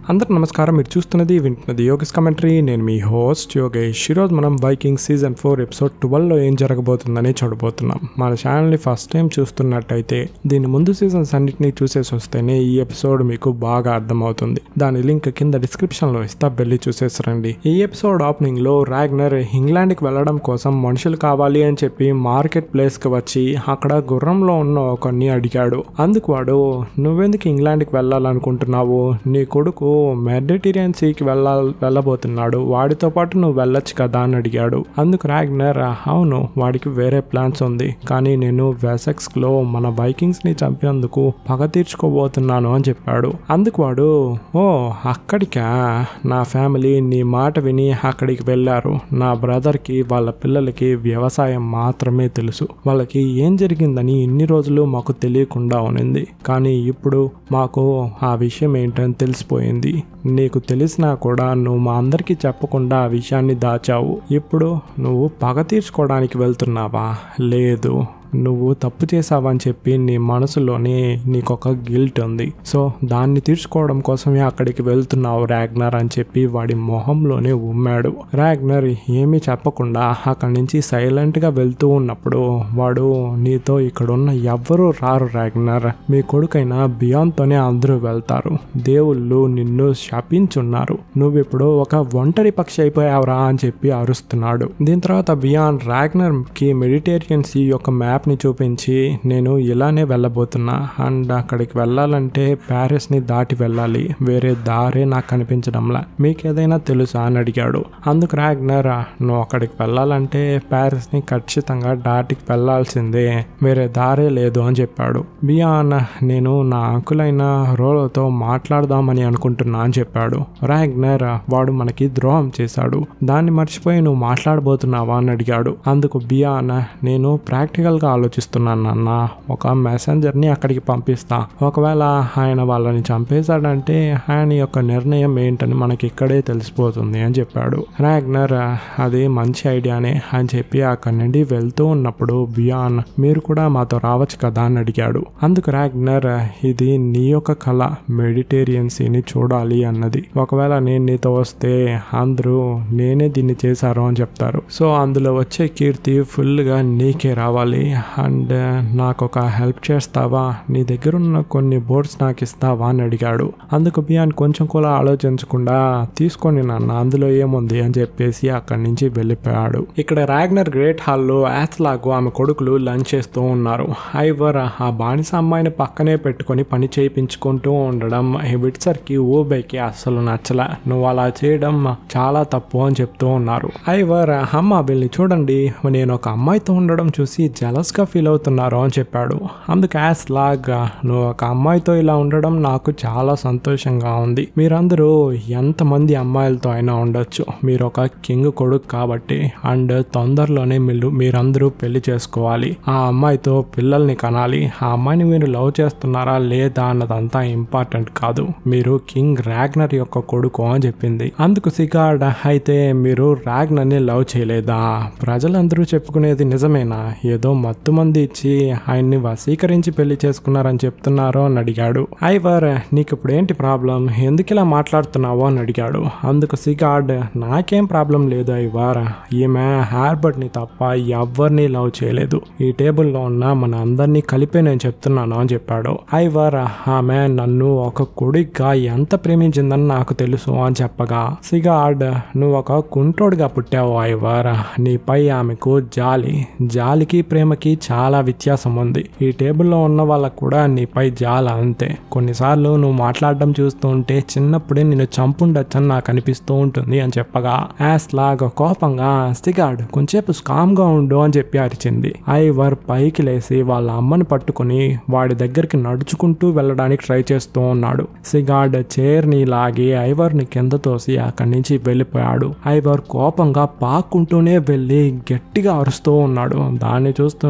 అందరికి నమస్కారం మీరు చూస్తున్నది వింటున్నది యోగస్ కమెంటరీ నేను మీ హోస్ట్ యోగేష్ ఈరోజు మనం బైకింగ్ సీజన్ ఫోర్ ఎపిసోడ్ ట్వెల్వ్లో ఏం జరగబోతుందని చూడబోతున్నాం మన ఛానల్ని ఫస్ట్ టైం చూస్తున్నట్టయితే దీని ముందు సీజన్స్ అన్నిటిని చూసేసి వస్తేనే ఈ ఎపిసోడ్ మీకు బాగా అర్థమవుతుంది దాని లింక్ కింద డిస్క్రిప్షన్లో ఇస్తా వెళ్ళి చూసేసరండి ఈ ఎపిసోడ్ ఓపెనింగ్లో రాగ్నర్ ఇంగ్లాండ్కి వెళ్ళడం కోసం మనుషులు కావాలి అని చెప్పి మార్కెట్ ప్లేస్కి వచ్చి అక్కడ గుర్రంలో ఉన్న ఒకరిని అడిగాడు అందుకు వాడు నువ్వెందుకు ఇంగ్లాండ్కి వెళ్ళాలనుకుంటున్నావు నీ కొడుకు మెడిటేరియన్ సీకి వెళ్ళ వెళ్ళబోతున్నాడు వాడితో పాటు నువ్వు వెళ్ళొచ్చు కదా అని అడిగాడు అందుకు రాగ్నర్ అవును వాడికి వేరే ప్లాన్స్ ఉంది కానీ నేను వెసెక్స్ లో మన బైకింగ్స్ ని చంపినందుకు పగ తీర్చుకోబోతున్నాను అని చెప్పాడు అందుకు వాడు ఓ అక్కడికా నా ఫ్యామిలీ నీ మాట విని అక్కడికి వెళ్ళారు నా బ్రదర్ కి వాళ్ళ పిల్లలకి వ్యవసాయం మాత్రమే తెలుసు వాళ్ళకి ఏం జరిగిందని ఇన్ని రోజులు మాకు తెలియకుండా ఉన్నింది కానీ ఇప్పుడు మాకు ఆ విషయం ఏంటని తెలిసిపోయింది నీకు తెలిసినా కూడా నువ్వు మా అందరికీ చెప్పకుండా ఆ విషయాన్ని దాచావు ఇప్పుడు నువ్వు పగ తీర్చుకోవడానికి వెళ్తున్నావా లేదు నువ్వు తప్పు చేసావని చెప్పి నీ మనసులోనే నీకు ఒక గిల్ట్ ఉంది సో దాన్ని తీర్చుకోవడం కోసమే అక్కడికి వెళ్తున్నావు రాగ్నర్ అని చెప్పి వాడి మొహంలోనే ఉమ్మాడు రాగ్నర్ ఏమీ చెప్పకుండా అక్కడి నుంచి సైలెంట్గా వెళ్తూ ఉన్నప్పుడు వాడు నీతో ఇక్కడున్న ఎవ్వరూ రారు రాగ్నర్ మీ కొడుకైన బియాంతోనే అందరూ వెళ్తారు దేవుళ్ళు నిన్ను శపించున్నారు నువ్విప్పుడు ఒక ఒంటరి పక్షి అయిపోయావురా అని చెప్పి అరుస్తున్నాడు దీని తర్వాత బియాన్ రాగ్నర్ కి మెడిటేరియన్ సీ యొక్క మ్యాప్ ని చూపించి నేను ఇలానే వెళ్ళబోతున్నా అండ్ అక్కడికి వెళ్ళాలంటే ప్యారిస్ ని దాటి వెళ్ళాలి వేరే దారే నాకు కనిపించడంలా మీకు ఏదైనా తెలుసా అని అడిగాడు అందుకు రాగ్నర్ నువ్వు అక్కడికి వెళ్ళాలంటే ప్యారిస్ ని ఖచ్చితంగా దాటికి వెళ్ళాల్సిందే వేరే దారే లేదు అని చెప్పాడు బియాన్ నేను నా అంకులైన రోలోతో మాట్లాడదామని అనుకుంటున్నా అని చెప్పాడు రాగ్నర్ వాడు మనకి ద్రోహం చేశాడు దాన్ని మర్చిపోయి నువ్వు మాట్లాడబోతున్నావా అని అడిగాడు అందుకు బియాన్ నేను ప్రాక్టికల్ గా ఆలోచిస్తున్నాను నాన్న ఒక మెసెంజర్ ని అక్కడికి పంపిస్తా ఒకవేళ ఆయన వాళ్ళని చంపేశాడంటే ఆయన యొక్క నిర్ణయం ఏంటని మనకి ఇక్కడే తెలిసిపోతుంది అని చెప్పాడు రాగ్నర్ అది మంచి ఐడియానే అని చెప్పి అక్కడి నుండి వెళ్తూ ఉన్నప్పుడు బియాన్ మీరు కూడా మాతో రావచ్చు కదా అని అడిగాడు అందుకు రాగ్నర్ ఇది నీ యొక్క కళ మెడిటేరియన్సీని చూడాలి అన్నది ఒకవేళ నేను నీతో వస్తే అందరూ నేనే దీన్ని చేశారు అని చెప్తారు సో అందులో వచ్చే కీర్తి ఫుల్గా నీకే రావాలి అండ్ నాకు ఒక హెల్ప్ చేస్తావా నీ దగ్గర ఉన్న కొన్ని బోర్డ్స్ నాకు ఇస్తావా అని అడిగాడు అందుకు బియాన్ కొంచెం కూడా ఆలోచించకుండా తీసుకొని నాన్న అందులో ఏముంది అని చెప్పేసి అక్కడి నుంచి వెళ్ళిపోయాడు ఇక్కడ రాగ్నర్ గ్రేట్ హాల్లో యాత్లాగు ఆమె కొడుకులు లంచ్ చేస్తూ ఉన్నారు ఐవర్ ఆ బానిస అమ్మాయిని పక్కనే పెట్టుకొని పని చేయించుకుంటూ ఉండడం విట్సర్కి ఊబైకి అస్సలు నచ్చల నువ్వు అలా చేయడం చాలా తప్పు అని చెప్తూ ఉన్నారు ఐవర్ అమ్మ వీళ్ళని చూడండి నేను ఒక అమ్మాయితో ఉండడం చూసి జలస్ గా ఫీల్ అవుతున్నారు అని చెప్పాడు అందుకు యాస్ లాగా నువ్వు ఒక అమ్మాయితో ఇలా ఉండడం నాకు చాలా సంతోషంగా ఉంది మీరందరూ ఎంతమంది అమ్మాయిలతో అయినా ఉండొచ్చు మీరు ఒక కింగ్ కొడుకు కాబట్టి అండ్ తొందరలోనే మీరు మీరందరూ పెళ్లి చేసుకోవాలి ఆ అమ్మాయితో పిల్లల్ని కనాలి ఆ అమ్మాయిని మీరు లవ్ చేస్తున్నారా లేదా అన్నదంతా ఇంపార్టెంట్ కాదు మీరు కింగ్ రాగ్నర్ యొక్క కొడుకు అని చెప్పింది అందుకు సిగార్డ్ అయితే మీరు రాగ్నర్ ని లవ్ చేయలేదా ప్రజలందరూ చెప్పుకునేది నిజమేనా ఏదో మత్తు మంది ఇచ్చి ఆయన్ని వశీకరించి పెళ్లి చేసుకున్నారని చెప్తున్నారో అని అడిగాడు ఐవర్ నీకు ఇప్పుడు ఏంటి ప్రాబ్లం ఎందుకు ఇలా మాట్లాడుతున్నావో అని అడిగాడు అందుకు సిగార్డ్ నాకేం ప్రాబ్లం లేదు ఐవర్ ఈమె హార్బర్ట్ ని తప్ప ఎవరిని లవ్ చేయలేదు ఈ టేబుల్లో ఉన్న మన అందరినీ కలిపే నేను చెప్తున్నాను అని చెప్పాడు ఐవర్ ఆమె నన్ను ఒక కొడుగ్గా ఎంత ప్రేమించిందని నాకు తెలుసు అని చెప్పగా సిగార్డ్ నువ్వు ఒక కుంటోడుగా పుట్టావు ఐవర్ నీపై ఆమెకు జాలి జాలికి ప్రేమకి చాలా వ్యత్యాసం ఉంది ఈ టేబుల్లో ఉన్న వాళ్ళకు కూడా నీపై జాల అంతే కొన్నిసార్లు నువ్వు మాట్లాడడం చూస్తూ ఉంటే చిన్నప్పుడే నిన్ను చంపుండొచ్చని నాకు అనిపిస్తూ ఉంటుంది అని చెప్పగా యాస్ లాగా కోపంగా సిగార్డ్ కొంచెంసేపు స్కామ్ గా ఉండు అని చెప్పి అరిచింది ఐవర్ పైకి లేసి వాళ్ళ అమ్మని పట్టుకుని వాడి దగ్గరికి నడుచుకుంటూ వెళ్ళడానికి ట్రై చేస్తూ ఉన్నాడు సిగార్డ్ చైర్ ని లాగి ఐవర్ ని కింద తోసి అక్కడి నుంచి వెళ్ళిపోయాడు ఐవర్ కోపంగా పాక్కుంటూనే వెళ్ళి గట్టిగా అరుస్తూ ఉన్నాడు దాన్ని చూస్తుంటే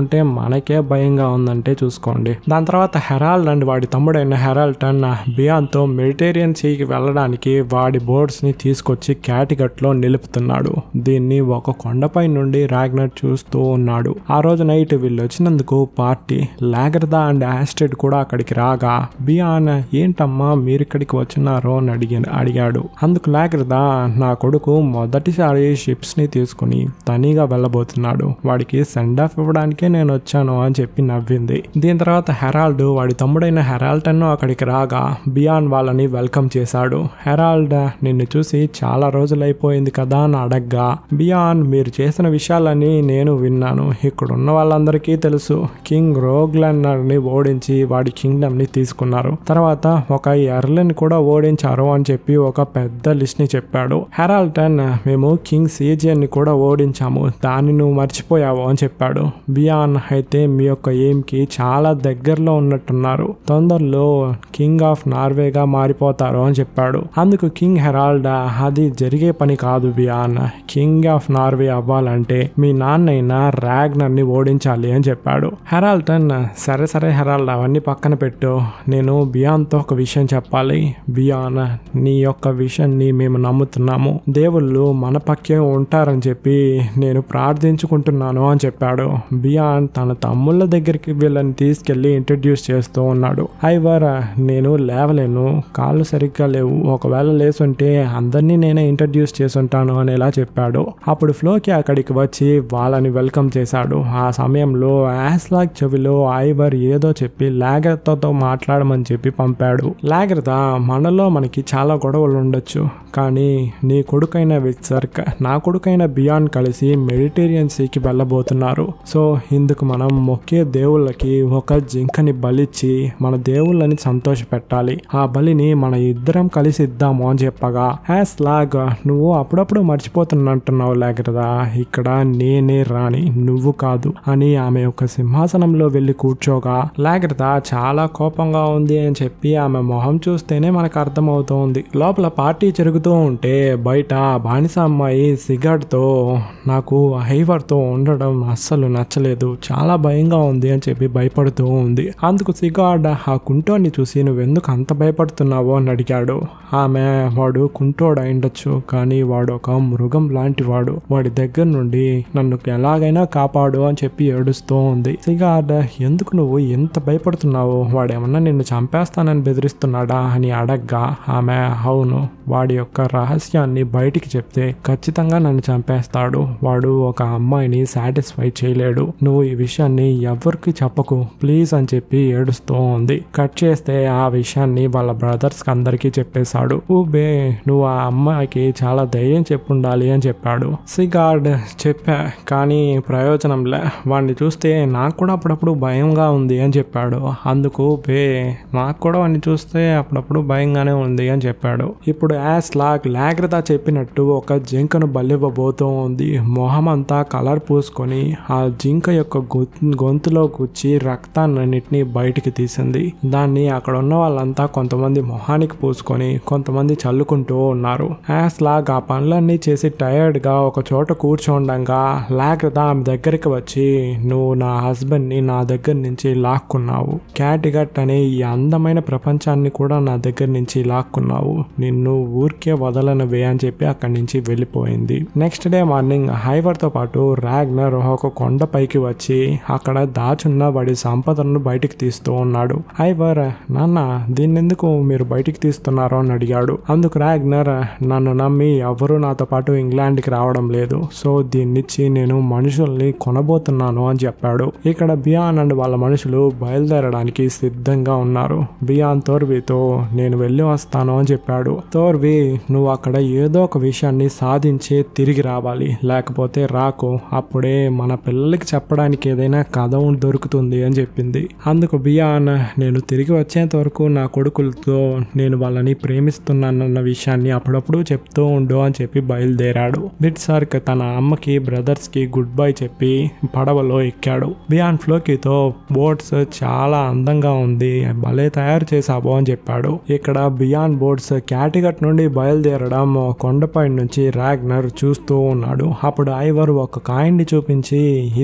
చూస్తుంటే మనకే భయంగా ఉందంటే చూసుకోండి దాని తర్వాత హెరాల్డ్ అండ్ వాడి తమ్ముడైన హెరాల్టన్ బియాన్తో మెడిటేరియన్ సీకి వెళ్ళడానికి వాడి బోర్డ్స్ ని తీసుకొచ్చి క్యాటిగట్ లో నిలుపుతున్నాడు దీన్ని ఒక కొండపై నుండి రాగ్నర్ చూస్తూ ఉన్నాడు ఆ రోజు నైట్ వీళ్ళు వచ్చినందుకు పార్టీ లాగర్దా అండ్ ఆస్టెడ్ కూడా అక్కడికి రాగా బియాన్ ఏంటమ్మా మీరు ఇక్కడికి వచ్చినారో అని అడిగి అడిగాడు అందుకు లాగర్దా నా కొడుకు మొదటిసారి షిప్స్ ని తీసుకుని తనీగా వెళ్ళబోతున్నాడు వాడికి సెండ్ ఆఫ్ ఇవ్వడానికే నేను వచ్చాను అని చెప్పి నవ్వింది దీని తర్వాత హెరాల్డ్ వాడి తమ్ముడైన హెరాల్టన్ అక్కడికి రాగా బియాన్ వాళ్ళని వెల్కమ్ చేశాడు హెరాల్డ్ నిన్ను చూసి చాలా రోజులైపోయింది కదా అని అడగ్గా బియాన్ మీరు చేసిన విషయాలని నేను విన్నాను ఇక్కడ ఉన్న వాళ్ళందరికీ తెలుసు కింగ్ రోగ్లన్నర్ ని ఓడించి వాడి కింగ్డమ్ ని తీసుకున్నారు తర్వాత ఒక ఎర్లన్ కూడా ఓడించారు అని చెప్పి ఒక పెద్ద లిస్ట్ ని చెప్పాడు హెరాల్టన్ మేము కింగ్ సీజియన్ ని కూడా ఓడించాము దాన్ని నువ్వు మర్చిపోయావు అని చెప్పాడు బియాన్ అయితే మీ యొక్క ఎయిమ్ కి చాలా దగ్గరలో ఉన్నట్టున్నారు తొందరలో కింగ్ ఆఫ్ నార్వేగా మారిపోతారు అని చెప్పాడు అందుకు కింగ్ హెరాల్డ్ అది జరిగే పని కాదు బియాన్ కింగ్ ఆఫ్ నార్వే అవ్వాలంటే మీ నాన్నైన రాగ్నర్ ని ఓడించాలి అని చెప్పాడు హెరాల్టన్ సరే సరే హెరాల్డ్ అవన్నీ పక్కన పెట్టు నేను బియాన్తో ఒక విషయం చెప్పాలి బియాన్ నీ యొక్క విషయాన్ని మేము నమ్ముతున్నాము దేవుళ్ళు మన పక్కే ఉంటారని చెప్పి నేను ప్రార్థించుకుంటున్నాను అని చెప్పాడు బియాన్ తన తమ్ముళ్ళ దగ్గరికి వీళ్ళని తీసుకెళ్లి ఇంట్రడ్యూస్ చేస్తూ ఉన్నాడు ఐవర్ నేను లేవలేను కాళ్ళు సరిగ్గా లేవు ఒకవేళ లేసుంటే అందరినీ నేనే ఇంట్రడ్యూస్ చేసుంటాను అని ఎలా చెప్పాడు అప్పుడు ఫ్లోకి అక్కడికి వచ్చి వాళ్ళని వెల్కమ్ చేశాడు ఆ సమయంలో యాస్లాగ్ చెవిలో ఐవర్ ఏదో చెప్పి లాగర్తతో మాట్లాడమని చెప్పి పంపాడు లాగర్త మనలో మనకి చాలా గొడవలు ఉండొచ్చు కానీ నీ కొడుకైన విత్సర్క్ నా కొడుకైన బియాన్ కలిసి మెడిటేరియన్ సీకి వెళ్ళబోతున్నారు సో ఇందుకు మనం మొక్కే దేవుళ్ళకి ఒక జింకని బలిచ్చి మన దేవుళ్ళని సంతోష పెట్టాలి ఆ బలిని మన ఇద్దరం కలిసి ఇద్దాము అని చెప్పగా యాస్ లాగ్ నువ్వు అప్పుడప్పుడు మర్చిపోతున్నట్టున్నావు లాగరదా ఇక్కడ నేనే రాని నువ్వు కాదు అని ఆమె ఒక సింహాసనంలో వెళ్ళి కూర్చోగా లాగరదా చాలా కోపంగా ఉంది అని చెప్పి ఆమె మొహం చూస్తేనే మనకు అర్థమవుతోంది లోపల పార్టీ జరుగుతూ ఉంటే బయట బానిస అమ్మాయి సిగార్డ్తో నాకు హైవర్తో ఉండడం అస్సలు నచ్చలేదు చాలా భయంగా ఉంది అని చెప్పి భయపడుతూ ఉంది అందుకు సిగార్డ్ ఆ కుంటోని చూసి నువ్వెందుకు అంత భయపడుతున్నావో అని అడిగాడు ఆమె వాడు కుంటోడు అయిండొచ్చు కానీ వాడు ఒక మృగం లాంటి వాడు వాడి దగ్గర నుండి నన్ను ఎలాగైనా కాపాడు అని చెప్పి ఏడుస్తూ ఉంది సిగార్డ్ ఎందుకు నువ్వు ఎంత భయపడుతున్నావు వాడేమన్నా నిన్ను చంపేస్తానని బెదిరిస్తున్నాడా అని అడగ్గా ఆమె అవును వాడి యొక్క రహస్యాన్ని బయటికి చెప్తే ఖచ్చితంగా నన్ను చంపేస్తాడు వాడు ఒక అమ్మాయిని సాటిస్ఫై చేయలేడు నువ్వు ఈ విషయాన్ని ఎవరికి చెప్పకు ప్లీజ్ అని చెప్పి ఏడుస్తూ ఉంది కట్ చేస్తే ఆ విషయాన్ని వాళ్ళ బ్రదర్స్ కి అందరికీ చెప్పేశాడు ఊబే నువ్వు ఆ అమ్మాయికి చాలా ధైర్యం చెప్పుండాలి అని చెప్పాడు సిగార్డ్ చెప్పా కానీ ప్రయోజనంలే వాడిని చూస్తే నాకు కూడా అప్పుడప్పుడు భయంగా ఉంది అని చెప్పాడు అందుకు బే నాకు కూడా వాడిని చూస్తే అప్పుడప్పుడు భయంగానే ఉంది అని చెప్పాడు ఇప్పుడు యాస్ లాగ్ లాగ్రత చెప్పినట్టు ఒక జింకను బలివ్వబోతూ ఉంది మొహం అంతా కలర్ పూసుకొని ఆ జింక యొక్క గొ- గొంతులో గుచ్చి రక్తాన్నిటిని బయటికి తీసింది దాన్ని అక్కడ ఉన్న వాళ్ళంతా కొంతమంది మొహానికి పూసుకొని కొంతమంది చల్లుకుంటూ ఉన్నారు యాస్ లాగ్ ఆ పనులన్నీ చేసి టైర్డ్ గా ఒక చోట కూర్చోండంగా లాగ్రత ఆమె దగ్గరికి వచ్చి నువ్వు నా హస్బెండ్ ని నా దగ్గర నుంచి లాక్కున్నావు క్యాటిగట్ అనే ఈ అందమైన ప్రపంచాన్ని కూడా నా దగ్గర నుంచి లాక్కున్నావు నిన్ను ఊరికే వదలనవే అని చెప్పి అక్కడి నుంచి వెళ్ళిపోయింది నెక్స్ట్ డే మార్నింగ్ హైవర్ తో పాటు రాగ్నర్ ఒక కొండ పైకి వచ్చి అక్కడ దాచున్న వాడి సంపదను బయటికి తీస్తూ ఉన్నాడు హైవర్ నాన్న దీన్నెందుకు మీరు బయటికి తీస్తున్నారో అని అడిగాడు అందుకు రాగ్నర్ నన్ను నమ్మి ఎవరు నాతో పాటు ఇంగ్లాండ్కి రావడం లేదు సో దీన్నిచ్చి నేను మనుషుల్ని కొనబోతున్నాను అని చెప్పాడు ఇక్కడ బియాన్ అండ్ వాళ్ళ మనుషులు బయలుదేరడానికి సిద్ధంగా ఉన్నారు బియాన్ తోర్వితో నేను వెళ్ళి వస్తాను అని చెప్పాడు తోర్వి నువ్వు అక్కడ ఏదో ఒక విషయాన్ని సాధించి తిరిగి రావాలి లేకపోతే రాకు అప్పుడే మన పిల్లలకి చెప్పడానికి ఏదైనా కథ ఉం- దొరుకుతుంది అని చెప్పింది అందుకు బియాన్ నేను తిరిగి వచ్చేంత వరకు నా కొడుకులతో నేను వాళ్ళని ప్రేమిస్తున్నానన్న విషయాన్ని అప్పుడప్పుడు చెప్తూ ఉండు అని చెప్పి బయలుదేరాడు బిట్ సార్క్ తన అమ్మకి బ్రదర్స్ కి గుడ్ బై చెప్పి పడవలో ఎక్కాడు బియాన్ ఫ్లోకితో బోట్స్ చాలా అందంగా ఉంది భలే తయారు చేసావు అని చెప్పాడు ఇక్కడ బియాన్ బోట్స్ క్యాటిగట్ నుండి బయలుదేరడం కొండపై నుంచి రాగ్నర్ చూస్తూ ఉన్నాడు అప్పుడు ఐవర్ ఒక కాయిన్ ని చూపించి ఇది ఇందులో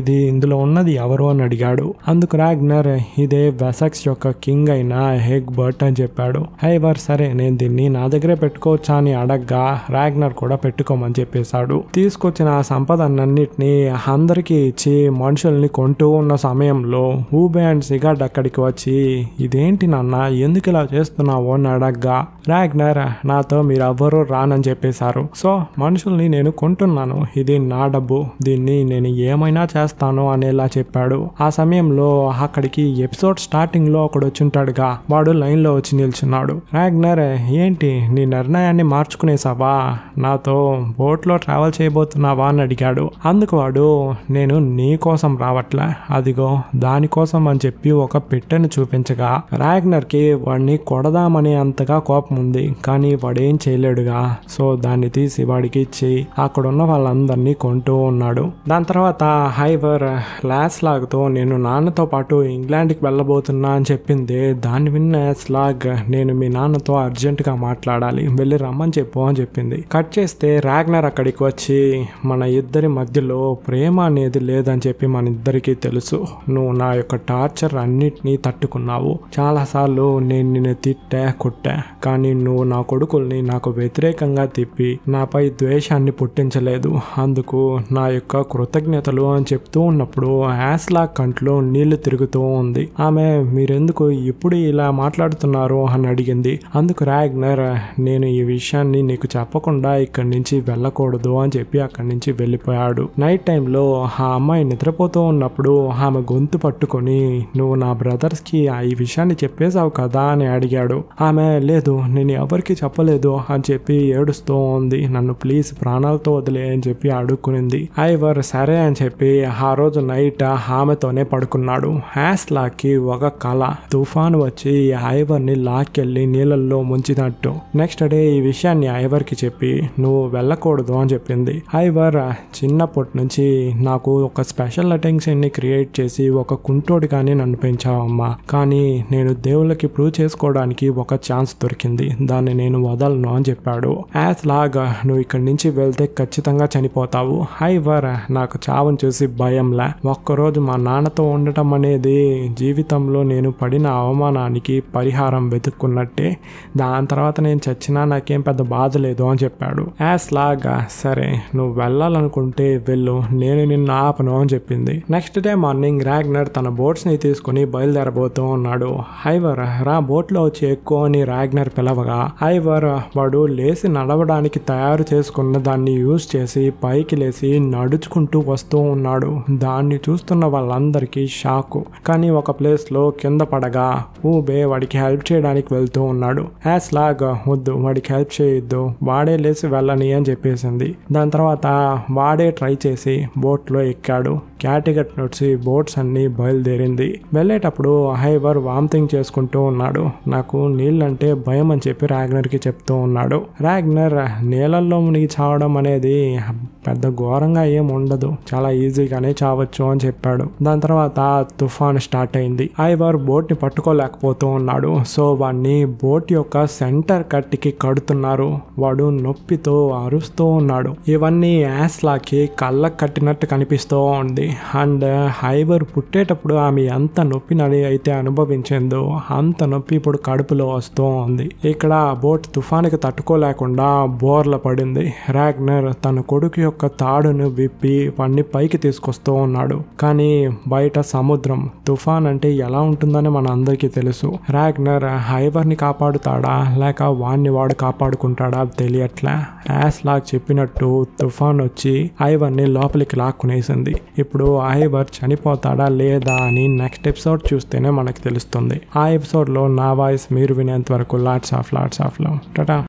ఇందులో ఉన్నది ఎవరు అని అడిగాడు అందుకు రాగ్నర్ ఇదే వెసక్స్ యొక్క కింగ్ అయిన హెగ్ బర్ట్ అని చెప్పాడు హైవర్ సరే నేను దీన్ని నా దగ్గరే పెట్టుకోవచ్చా అని అడగ్గా రాగ్నర్ కూడా పెట్టుకోమని చెప్పేశాడు తీసుకొచ్చిన ఆ సంపదన్నింటినీ అందరికీ ఇచ్చి మనుషుల్ని కొంటూ ఉన్న సమయంలో ఊబే అండ్ సిగాడ్ అక్కడికి వచ్చి ఇదేంటి నాన్న ఎందుకు ఇలా చేస్తున్నావు అని అడగ్గా రాగ్నర్ నాతో మీరు ఎవ్వరూ రానని చెప్పేశారు సో మనుషుల్ని నేను కొంటున్నాను ఇది నా డబ్బు దీన్ని నేను ఏమైనా చేస్తాను అనేలా చెప్పాడు ఆ సమయంలో అక్కడికి ఎపిసోడ్ స్టార్టింగ్ లో ఒకడు వచ్చింటాడుగా వాడు లైన్ లో వచ్చి నిల్చున్నాడు రాగ్నర్ ఏంటి నీ నిర్ణయాన్ని మార్చుకునేసావా నాతో బోట్ లో ట్రావెల్ చేయబోతున్నావా అని అడిగాడు అందుకు వాడు నేను నీ కోసం రావట్లే అదిగో దానికోసం అని చెప్పి ఒక పెట్టెను చూపించగా రాగ్నర్ కి వాడిని కొడదామనే అంతగా కోపం ఉంది కానీ వాడేం చేయలేడుగా సో దాన్ని తీసి వాడికి ఇచ్చి అక్కడ ఉన్న వాళ్ళందరినీ కొంటూ ఉన్నాడు దాని తర్వాత హైవర్ లాస్ లాగ్తో నేను నాన్నతో పాటు ఇంగ్లాండ్కి వెళ్ళబోతున్నా అని చెప్పింది దాన్ని విన్న స్లాగ్ నేను మీ నాన్నతో అర్జెంటుగా మాట్లాడాలి వెళ్ళి రమ్మని చెప్పు అని చెప్పింది కట్ చేస్తే రాగ్నర్ అక్కడికి వచ్చి మన ఇద్దరి మధ్యలో ప్రేమ అనేది లేదని చెప్పి మన ఇద్దరికి తెలుసు నువ్వు నా యొక్క టార్చర్ అన్నిటినీ తట్టుకున్నావు చాలాసార్లు నేను నిన్ను తిట్టా కొట్టా కానీ నువ్వు నా కొడుకుల్ని నాకు వ్యతిరేకంగా తిప్పి నాపై ద్వేషాన్ని పుట్టించలేదు అందుకు నా యొక్క కృతజ్ఞతలు అని చెప్తూ ఉన్నప్పుడు యాస్లా కంట్లో నీళ్లు తిరుగుతూ ఉంది ఆమె మీరెందుకు ఇప్పుడు ఇలా మాట్లాడుతున్నారు అని అడిగింది అందుకు రాగ్నర్ నేను ఈ విషయాన్ని నీకు చెప్పకుండా ఇక్కడి నుంచి వెళ్ళకూడదు అని చెప్పి అక్కడి నుంచి వెళ్ళిపోయాడు నైట్ టైంలో ఆ అమ్మాయి నిద్రపోతూ ఉన్నప్పుడు ఆమె గొంతు పట్టుకొని నువ్వు నా బ్రదర్స్ కి ఈ విషయాన్ని చెప్పేశావు కదా అని అడిగాడు ఆమె లేదు నేను ఎవరికి చెప్పలేదు అని చెప్పి ఏడుస్తూ ఉంది నన్ను ప్లీజ్ ప్రాణాలతో వదిలే అని చెప్పి అడుక్కునింది ఐవర్ సరే అని చెప్పి ఆ రోజు నైట్ ఆమెతోనే పడుకున్నాడు హ్యాస్ లాకి ఒక కళ తుఫాను వచ్చి ఐవర్ ని లాక్కెళ్ళి నీళ్ళల్లో ముంచినట్టు నెక్స్ట్ డే ఈ విషయాన్ని ఐవర్ కి చెప్పి నువ్వు వెళ్ళకూడదు అని చెప్పింది ఐవర్ చిన్నప్పటి నుంచి నాకు ఒక స్పెషల్ అటెన్షన్ ని క్రియేట్ చేసి ఒక కుంటోడిగానే నన్ను పెంచావమ్మా కానీ నేను దేవుళ్ళకి ప్రూవ్ చేసుకోవడానికి ఒక ఛాన్స్ దొరికింది దాన్ని నేను వదలను అని చెప్పాడు యాజ్ లాగా నువ్వు ఇక్కడి నుంచి వెళ్తే ఖచ్చితంగా చనిపోతావు హైవర్ నాకు చావును చూసి భయంలే ఒక్కరోజు మా నాన్నతో ఉండటం అనేది జీవితంలో నేను పడిన అవమానానికి పరిహారం వెతుక్కున్నట్టే దాని తర్వాత నేను చచ్చినా నాకేం పెద్ద బాధ లేదు అని చెప్పాడు యాస్ లాగా సరే నువ్వు వెళ్ళాలనుకుంటే వెళ్ళు నేను నిన్ను ఆపను అని చెప్పింది నెక్స్ట్ డే మార్నింగ్ రాగ్నర్ తన బోట్స్ ని తీసుకుని బయలుదేరబోతూ ఉన్నాడు హైవర్ రా బోట్ లో వచ్చి ఎక్కువ అని రాగ్నర్ పిలవగా హైవర్ వాడు లేచి నడవడానికి తయారు చేసుకున్న దాన్ని యూజ్ చేసి పైకి లేచి నడుచుకుంటూ వస్తూ ఉన్నాడు దాన్ని చూస్తున్న వాళ్ళందరికీ షాక్ కానీ ఒక ప్లేస్ లో కింద పడగా ఊబే వాడికి హెల్ప్ చేయడానికి వెళ్తూ ఉన్నాడు యాస్ లాగ్ వద్దు వాడికి హెల్ప్ చేయొద్దు వాడే లేచి వెళ్ళని అని చెప్పేసింది దాని తర్వాత వాడే ట్రై చేసి బోట్ లో ఎక్కాడు క్యాటిగట్ వచ్చి బోట్స్ అన్ని బయలుదేరింది వెళ్ళేటప్పుడు హైవర్ వామిటింగ్ చేసుకుంటూ ఉన్నాడు నాకు నీళ్ళంటే భయం అని చెప్పి రాగ్నర్ కి చెప్తూ ఉన్నాడు రాగ్నర్ నీళ్ళల్లో మునిగి చావడం అనేది పెద్ద ఘోరంగా ఏం ఉండదు చాలా ఈజీగానే చావచ్చు అని చెప్పాడు దాని తర్వాత తుఫాన్ స్టార్ట్ అయింది ఐవర్ బోట్ ని పట్టుకోలేకపోతూ ఉన్నాడు సో వాడిని బోట్ యొక్క సెంటర్ కట్టికి కడుతున్నారు వాడు నొప్పితో అరుస్తూ ఉన్నాడు ఇవన్నీ యాస్ లాకి కళ్ళకు కట్టినట్టు కనిపిస్తూ ఉంది అండ్ హైవర్ పుట్టేటప్పుడు ఆమె ఎంత నొప్పినని అయితే అనుభవించిందో అంత నొప్పి ఇప్పుడు కడుపులో వస్తూ ఉంది ఇక్కడ బోట్ తుఫానికి తట్టుకోలేకుండా బోర్ల పడింది రాగ్నర్ తన కొడుకు యొక్క తాడును విప్పి వాడిని పైకి తీసుకొస్తూ ఉన్నాడు కానీ బయట సముద్రం తుఫాన్ అంటే ఎలా ఉంటుందని మన అందరికీ తెలుసు రాగ్నర్ హైవర్ ని కాపాడుతాడా లేక వాడిని వాడు కాపాడుకుంటాడా తెలియట్లే యాస్ లాగ్ చెప్పినట్టు తుఫాన్ వచ్చి ఐవర్ ని లోపలికి లాక్కునేసింది ఇప్పుడు ఐవర్ చనిపోతాడా లేదా అని నెక్స్ట్ ఎపిసోడ్ చూస్తేనే మనకు తెలుస్తుంది ఆ ఎపిసోడ్ లో నా వాయిస్ మీరు వినేంత వరకు లాట్స్ ఆఫ్ లాట్స్ ఆఫ్ లో టటా